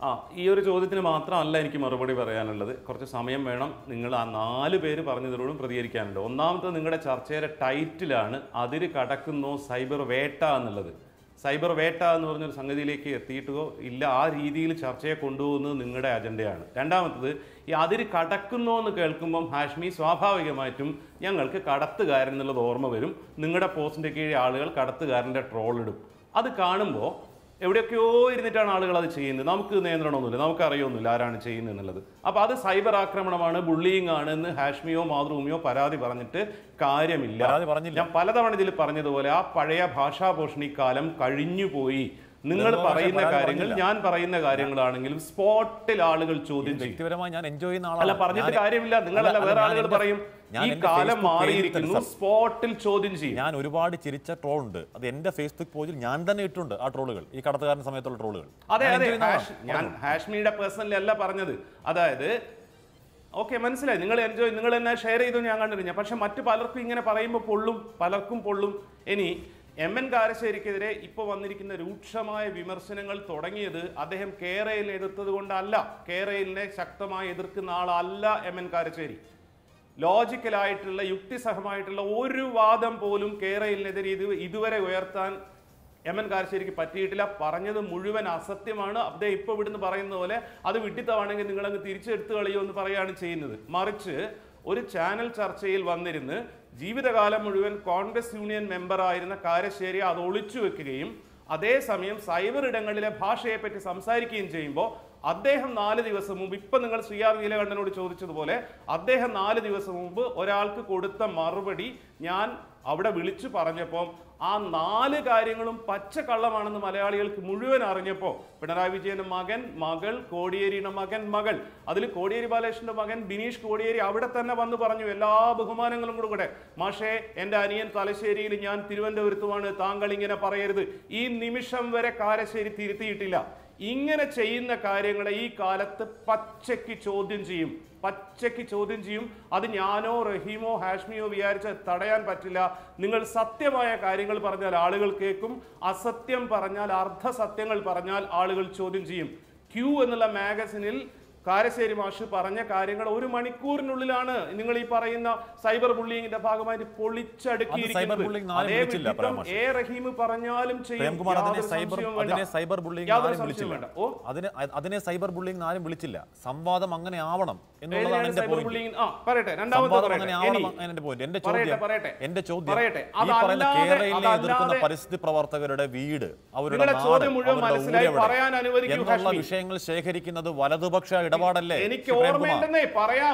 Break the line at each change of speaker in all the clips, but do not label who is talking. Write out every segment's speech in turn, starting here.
ആ ഈ ഒരു ചോദ്യത്തിന് മാത്രമല്ല എനിക്ക് മറുപടി പറയാനുള്ളത് കുറച്ച് സമയം വേണം നിങ്ങൾ ആ നാല് പേര് പറഞ്ഞതിനോടും പ്രതികരിക്കാനുണ്ട് ഒന്നാമത്തെ നിങ്ങളുടെ ചർച്ചയുടെ ടൈറ്റിലാണ് അതിര് കടക്കുന്നോ സൈബർ വേട്ട എന്നുള്ളത് സൈബർ വേട്ട എന്ന് പറഞ്ഞൊരു സംഗതിയിലേക്ക് എത്തിയിട്ടോ ഇല്ല ആ രീതിയിൽ ചർച്ചയെ കൊണ്ടുപോകുന്നത് നിങ്ങളുടെ അജണ്ടയാണ് രണ്ടാമത്തത് ഈ അതിര് കടക്കുന്നോ എന്ന് കേൾക്കുമ്പം ഹാഷ്മി സ്വാഭാവികമായിട്ടും ഞങ്ങൾക്ക് കടത്തുകാരൻ എന്നുള്ളത് ഓർമ്മ വരും നിങ്ങളുടെ പോസ്റ്റിൻ്റെ കീഴിൽ ആളുകൾ കടത്തുകാരൻ്റെ ട്രോൾ ഇടും അത് കാണുമ്പോൾ എവിടെയൊക്കെയോ ഇരുന്നിട്ടാണ് ആളുകൾ അത് ചെയ്യുന്നത് നമുക്ക് നിയന്ത്രണമൊന്നുമില്ല നമുക്ക് അറിയൊന്നുമില്ല ആരാണ് ചെയ്യുന്നത് എന്നുള്ളത് അപ്പോൾ അത് സൈബർ ആക്രമണമാണ് ബുള്ളിയിങ് ആണ് എന്ന് ഹാഷ്മിയോ മാതൃഭൂമിയോ പരാതി പറഞ്ഞിട്ട് കാര്യമില്ല
പരാതി പറഞ്ഞില്ല.
ഞാൻ പലതവണ ഇതിൽ പറഞ്ഞതുപോലെ ആ പഴയ ഭാഷാഭൂഷണി കാലം കഴിഞ്ഞുപോയി നിങ്ങൾ
ഇതൊന്നും
പറയുന്ന
പരാതി
കാര്യങ്ങൾ
പറഞ്ഞില്ല.
ഞാൻ പറയുന്ന കാര്യങ്ങളാണെങ്കിലും സ്പോട്ടിൽ ആളുകൾ ചോദ്യം ചെയ്യും
വ്യക്തിപരമായി ഞാൻ എൻജോയ് ചെയ്യുന്ന
അല്ല
ആളാണ്
പറഞ്ഞിട്ട്
ഞാൻ-
കാര്യമില്ല നിങ്ങളല്ല
അല്ല,
വേറെ
ഞാൻ
ആളുകൾ
എൻ്റെ-
പറയും
ഞാൻ
ഈ
എൻ്റെ
കാലം
Facebook പേജിൽ
മാറിയിരിക്കുന്നു
തന്നെ
സ്പോട്ടിൽ ചോദ്യം ചെയ്യും
ഞാൻ ഒരുപാട് ചിരിച്ച ട്രോൾ ഉണ്ട് അത് എന്റെ ഫേസ്ബുക്ക് പേജിൽ ഞാൻ തന്നെ ഇട്ടുണ്ട് ആ ട്രോളുകൾ ഈ കടത്തുകാരൻ സമയത്തുള്ള ട്രോളുകൾ
അതെ
ഞാൻ
അതെ
enjoy ചെയ്യുന്ന
ഹാഷ്- ഞാൻ ഹാഷ്മിയുടെ പേഴ്സണലി അല്ല പറഞ്ഞത് അതായത് ഓക്കെ മനസ്സിലായി നിങ്ങൾ എൻജോയ് നിങ്ങൾ എന്നെ ഷെയർ ചെയ്തു ഞാൻ കണ്ടിരുന്നു പക്ഷെ മറ്റു പലർക്കും ഇങ്ങനെ പറയുമ്പോൾ പൊള്ളും പലർക്കും പൊള്ളും ഇനി എം എൻ കാരശ്ശേരിക്കെതിരെ ഇപ്പോൾ വന്നിരിക്കുന്ന രൂക്ഷമായ വിമർശനങ്ങൾ തുടങ്ങിയത് അദ്ദേഹം കേരയിൽ എതിർത്തത് കൊണ്ടല്ല കേരയിലിനെ ശക്തമായി എതിർക്കുന്ന ആളല്ല എം എൻ കാരശ്ശേരി ലോജിക്കലായിട്ടുള്ള യുക്തിസഹമായിട്ടുള്ള ഒരു വാദം പോലും കേരളിനെതിരെ ഇത് ഇതുവരെ ഉയർത്താൻ എം എൻ കാരശ്ശേരിക്ക് പറ്റിയിട്ടില്ല പറഞ്ഞത് മുഴുവൻ അസത്യമാണ് അദ്ദേഹം ഇപ്പോൾ ഇവിടുന്ന് പറയുന്ന പോലെ അത് വിട്ടിത്തമാണെങ്കിൽ നിങ്ങളങ്ങ് തിരിച്ചെടുത്ത് കളയോ എന്ന് പറയുകയാണ് ചെയ്യുന്നത് മറിച്ച് ഒരു ചാനൽ ചർച്ചയിൽ വന്നിരുന്ന് ജീവിതകാലം മുഴുവൻ കോൺഗ്രസ് യൂണിയൻ മെമ്പറായിരുന്ന കാരശ്ശേരി അത് ഒളിച്ചു വെക്കുകയും അതേസമയം സൈബർ ഇടങ്ങളിലെ ഭാഷയെപ്പറ്റി സംസാരിക്കുകയും ചെയ്യുമ്പോൾ അദ്ദേഹം നാല് ദിവസം മുമ്പ് ഇപ്പൊ നിങ്ങൾ ശ്രീ ആർ നീലകണ്ഠനോട് ചോദിച്ചതുപോലെ അദ്ദേഹം നാല് ദിവസം മുമ്പ് ഒരാൾക്ക് കൊടുത്ത മറുപടി ഞാൻ അവിടെ വിളിച്ചു പറഞ്ഞപ്പോൾ ആ നാല് കാര്യങ്ങളും പച്ചക്കള്ളമാണെന്ന് മലയാളികൾക്ക് മുഴുവൻ അറിഞ്ഞപ്പോൾ പിണറായി വിജയന്റെ മകൻ മകൾ കോടിയേരിയുടെ മകൻ മകൾ അതിൽ കോടിയേരി ബാലകൃഷ്ണന്റെ മകൻ ബിനീഷ് കോടിയേരി അവിടെ തന്നെ വന്ന് പറഞ്ഞു എല്ലാ ബഹുമാനങ്ങളും കൂടെ കൂടെ മാഷേ എൻ്റെ അനിയൻ തലശ്ശേരിയിൽ ഞാൻ തിരുവനന്തപുരത്തുമാണ് താങ്കൾ ഇങ്ങനെ പറയരുത് ഈ നിമിഷം വരെ കാരശ്ശേരി തിരുത്തിയിട്ടില്ല ഇങ്ങനെ ചെയ്യുന്ന കാര്യങ്ങളെ ഈ കാലത്ത് പച്ചയ്ക്ക് ചോദ്യം ചെയ്യും പച്ചയ്ക്ക് ചോദ്യം ചെയ്യും അത് ഞാനോ റഹീമോ ഹാഷ്മിയോ വിചാരിച്ച് തടയാൻ പറ്റില്ല നിങ്ങൾ സത്യമായ കാര്യങ്ങൾ പറഞ്ഞാൽ ആളുകൾ കേൾക്കും അസത്യം പറഞ്ഞാൽ അർദ്ധസത്യങ്ങൾ പറഞ്ഞാൽ ആളുകൾ ചോദ്യം ചെയ്യും ക്യൂ എന്നുള്ള മാഗസിനിൽ കാരശ്ശേരി മാഷ് പറഞ്ഞ കാര്യങ്ങൾ ഒരു മണിക്കൂറിനുള്ളിലാണ് നിങ്ങൾ ഈ പറയുന്ന സൈബർ ബുള്ളിങ്ങിന്റെ ഭാഗമായിട്ട് പൊളിച്ചടുക്കിയിരിക്കുന്നത്
bullying നാളെ
അതേ
വിളിച്ചില്ല,
വിഡിത്തം
പരാമർശം.
എ റഹീം പറഞ്ഞാലും ചെയ്യും
പ്രേംകുമാർ അതിനെ
യാതൊരു
സൈബർ
സംശയവും വേണ്ട.
അതിനെ സൈബർ ബുള്ളിംഗ്
യാതൊരു
ആരും
സംശയവും
വിളിച്ചില്ല
വേണ്ട. ഓ
അതിന് അ- അതിനെ സൈബർ ബുള്ളിംഗ് ആരും വിളിച്ചില്ല സംവാദം അങ്ങനെ ആവണം എന്നുള്ളതാണ്
ഏതിനാണ്
എന്റെ
cyber
പോയിന്റ്
bullying? ആ, പറയട്ടെ രണ്ടാമത്തെ
സംവാദം
പറയട്ടെ.
അങ്ങനെ ആവണം
ഇനി,
അങ്ങനെ എന്റെ പോയിന്റ് എന്റെ
പറയട്ടെ,
ചോദ്യം
പറയട്ടെ.
എന്റെ ചോദ്യം
പറയട്ടെ.
ഈ പറയുന്ന
അതല്ലാതെ-
കേരളയിലെ എതിർക്കുന്ന
അതല്ലാതെ-
പരിസ്ഥിതി പ്രവർത്തകരുടെ വീട് അവരുടെ
നിങ്ങളുടെ
നാട്
ചോദ്യം മുഴുവൻ
അവരുടെ
മനസ്സിലായി
ഊരെവിടെ
പറയാൻ അനുവദിക്കൂ,
എന്നുള്ള
ഹാഷ്മി.
വിഷയങ്ങൾ ശേഖരിക്കുന്നത് വലതുപക്ഷ ഇടപാടല്ലേ
എനിക്ക്
ശ്രീ പ്രേംകുമാർ?
ഓർമ്മയുണ്ടെന്നേ പറയാം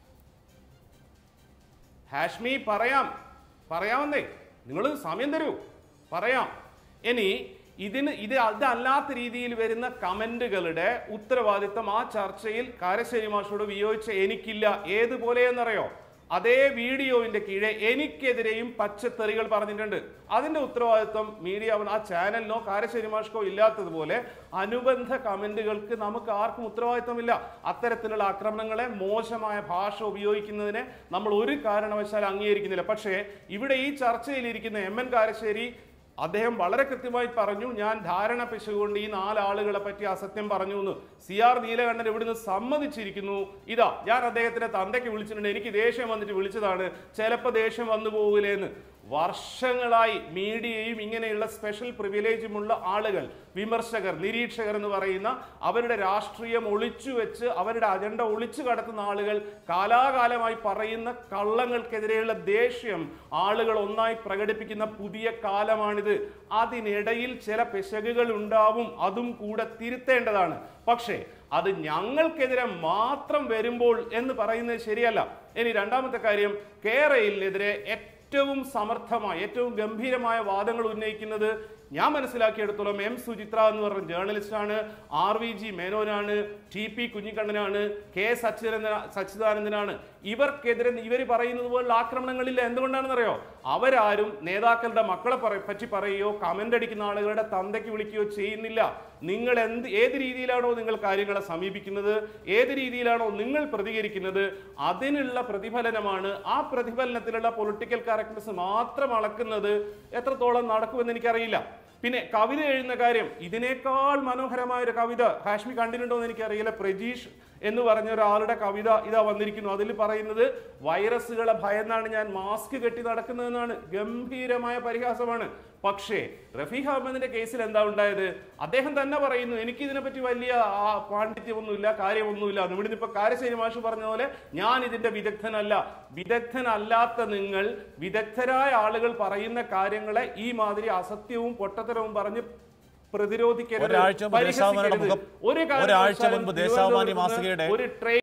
ഹാഷ്മി പറയാം പറയാമെന്നേ നിങ്ങൾ സമയം തരൂ പറയാം ഇനി ഇതിന് ഇത് അതല്ലാത്ത രീതിയിൽ വരുന്ന കമന്റുകളുടെ ഉത്തരവാദിത്തം ആ ചർച്ചയിൽ കാരശ്ശേരി മാഷോട് വിയോജിച്ച എനിക്കില്ല ഏതുപോലെയെന്നറിയോ അതേ വീഡിയോവിന്റെ കീഴെ എനിക്കെതിരെയും പച്ചത്തെറികൾ പറഞ്ഞിട്ടുണ്ട് അതിന്റെ ഉത്തരവാദിത്വം മീഡിയ ആ ചാനലിനോ കാരശ്ശേരി മാഷ്കോ ഇല്ലാത്തതുപോലെ അനുബന്ധ കമന്റുകൾക്ക് നമുക്ക് ആർക്കും ഉത്തരവാദിത്വമില്ല അത്തരത്തിലുള്ള ആക്രമണങ്ങളെ മോശമായ ഭാഷ ഉപയോഗിക്കുന്നതിനെ നമ്മൾ ഒരു കാരണവശാൽ അംഗീകരിക്കുന്നില്ല പക്ഷേ ഇവിടെ ഈ ചർച്ചയിലിരിക്കുന്ന എം എൻ കാരശ്ശേരി അദ്ദേഹം വളരെ കൃത്യമായി പറഞ്ഞു ഞാൻ ധാരണ പിശകുകൊണ്ട് ഈ നാലാളുകളെ പറ്റി അസത്യം പറഞ്ഞു എന്ന് സി ആർ നീലകണ്ഠൻ ഇവിടുന്ന് സമ്മതിച്ചിരിക്കുന്നു ഇതാ ഞാൻ അദ്ദേഹത്തിന്റെ തന്തയ്ക്ക് വിളിച്ചിട്ടുണ്ട് എനിക്ക് ദേഷ്യം വന്നിട്ട് വിളിച്ചതാണ് ചിലപ്പോൾ ദേഷ്യം വന്നു പോകില്ലെന്ന് വർഷങ്ങളായി മീഡിയയും ഇങ്ങനെയുള്ള സ്പെഷ്യൽ പ്രിവിലേജുമുള്ള ആളുകൾ വിമർശകർ നിരീക്ഷകർ എന്ന് പറയുന്ന അവരുടെ രാഷ്ട്രീയം ഒളിച്ചു വെച്ച് അവരുടെ അജണ്ട ഒളിച്ചു കടത്തുന്ന ആളുകൾ കാലാകാലമായി പറയുന്ന കള്ളങ്ങൾക്കെതിരെയുള്ള ദേഷ്യം ആളുകൾ ഒന്നായി പ്രകടിപ്പിക്കുന്ന പുതിയ കാലമാണിത് അതിനിടയിൽ ചില പിശകുകൾ ഉണ്ടാവും അതും കൂടെ തിരുത്തേണ്ടതാണ് പക്ഷേ അത് ഞങ്ങൾക്കെതിരെ മാത്രം വരുമ്പോൾ എന്ന് പറയുന്നത് ശരിയല്ല ഇനി രണ്ടാമത്തെ കാര്യം കേരളിനെതിരെ ഏറ്റവും സമർത്ഥമായ ഏറ്റവും ഗംഭീരമായ വാദങ്ങൾ ഉന്നയിക്കുന്നത് ഞാൻ മനസ്സിലാക്കിയെടുത്തോളം എം സുചിത്ര എന്ന് പറഞ്ഞ ജേർണലിസ്റ്റാണ് ആർ വി ജി മേനോനാണ് ടി പി കുഞ്ഞിക്കണ്ണനാണ് കെ സച്ചിദാനന്ദ സച്ചിദാനന്ദനാണ് ഇവർക്കെതിരെ ഇവർ പറയുന്നത് പോലുള്ള ആക്രമണങ്ങളില്ല എന്തുകൊണ്ടാണെന്നറിയോ അവരാരും നേതാക്കളുടെ മക്കളെ പറ പറ്റി പറയുകയോ കമന്റ് അടിക്കുന്ന ആളുകളുടെ തന്തയ്ക്ക് വിളിക്കുകയോ ചെയ്യുന്നില്ല നിങ്ങൾ എന്ത് ഏത് രീതിയിലാണോ നിങ്ങൾ കാര്യങ്ങളെ സമീപിക്കുന്നത് ഏത് രീതിയിലാണോ നിങ്ങൾ പ്രതികരിക്കുന്നത് അതിനുള്ള പ്രതിഫലനമാണ് ആ പ്രതിഫലനത്തിലുള്ള പൊളിറ്റിക്കൽ കറക്റ്റ്നസ് മാത്രം അളക്കുന്നത് എത്രത്തോളം നടക്കുമെന്ന് എനിക്കറിയില്ല പിന്നെ കവിത എഴുതുന്ന കാര്യം ഇതിനേക്കാൾ മനോഹരമായ ഒരു കവിത ഹാഷ്മി കണ്ടിട്ടുണ്ടോ എന്ന് എനിക്കറിയില്ല പ്രജീഷ് എന്ന് പറഞ്ഞ ഒരാളുടെ കവിത ഇതാ വന്നിരിക്കുന്നു അതിൽ പറയുന്നത് വൈറസുകളെ ഭയന്നാണ് ഞാൻ മാസ്ക് കെട്ടി നടക്കുന്നതെന്നാണ് ഗംഭീരമായ പരിഹാസമാണ് പക്ഷേ റഫീഖ് അഹമ്മദിന്റെ കേസിൽ എന്താ ഉണ്ടായത് അദ്ദേഹം തന്നെ പറയുന്നു എനിക്ക് ഇതിനെപ്പറ്റി വലിയ ആ, പാണ്ഡിത്യമൊന്നുമില്ല കാര്യമൊന്നുമില്ല ഇവിടെ ഇപ്പൊ കാരശ്ശേരി മാഷ് പറഞ്ഞ പോലെ ഞാൻ ഇതിന്റെ വിദഗ്ധനല്ല വിദഗ്ധനല്ലാത്ത നിങ്ങൾ വിദഗ്ധരായ ആളുകൾ പറയുന്ന കാര്യങ്ങളെ ഈ മാതിരി അസത്യവും പൊട്ടത്തരവും പറഞ്ഞ് പ്രതിരോധിക്കരുത്
ഒരാഴ്ച മുമ്പ് ദേശാഭിമാനിയുടെ
പരിഹസിക്കരുത്.
മുഖം-
ഒരു
ഒരാഴ്ച
കാരണവശാലും
മുമ്പ് ദേശാഭിമാനി
തിരുവനന്തപുരത്ത് നിന്ന്
മാസികയുടെ
ഒരു ട്രെയിൻ